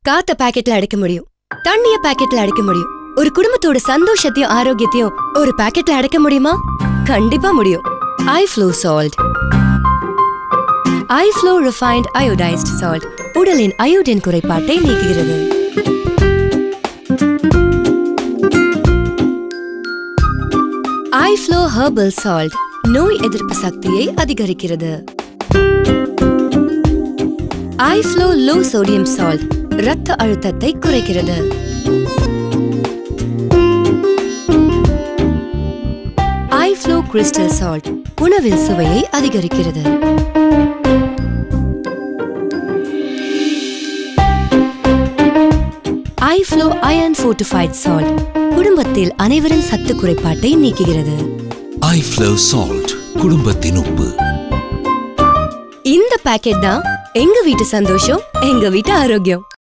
காத்த பாக்கெட்ல அடைக்க முடியும் தண்ணிய பாக்கெட்ல அடைக்க முடியும் ஒரு குடும்பத்தோட சந்தோஷத்தையும் ஆரோக்கியத்தையும் ஒரு பாக்கெட்ல அடைக்க முடியுமா கண்டிப்பா முடியும் I Flo salt I Flo refined iodised salt உடலின் அயோடின் குறைபாட்டை நீக்குகிறது ஐ ஃப்ளோ ஹெர்பல் சால்ட் நோய் எதிர்ப்பு சக்தியை அதிகரிக்கிறது I Flo low sodium salt இரத்த அழுத்தத்தை குறைக்கிறது ஐ ஃப்ளோ கிறிஸ்டல் சால்ட் உணவில் சுவையை அதிகரிக்கிறது I Flo iron fortified salt குடும்பத்தில் அனைவரின் சத்து குறைபாட்டை நீக்குகிறது ஐ ஃப்ளோ சால்ட் குடும்பத்தின் உப்பு இந்த பாக்கெட் தான் எங்க வீட்டு சந்தோஷம் எங்க வீட்டு ஆரோக்கியம்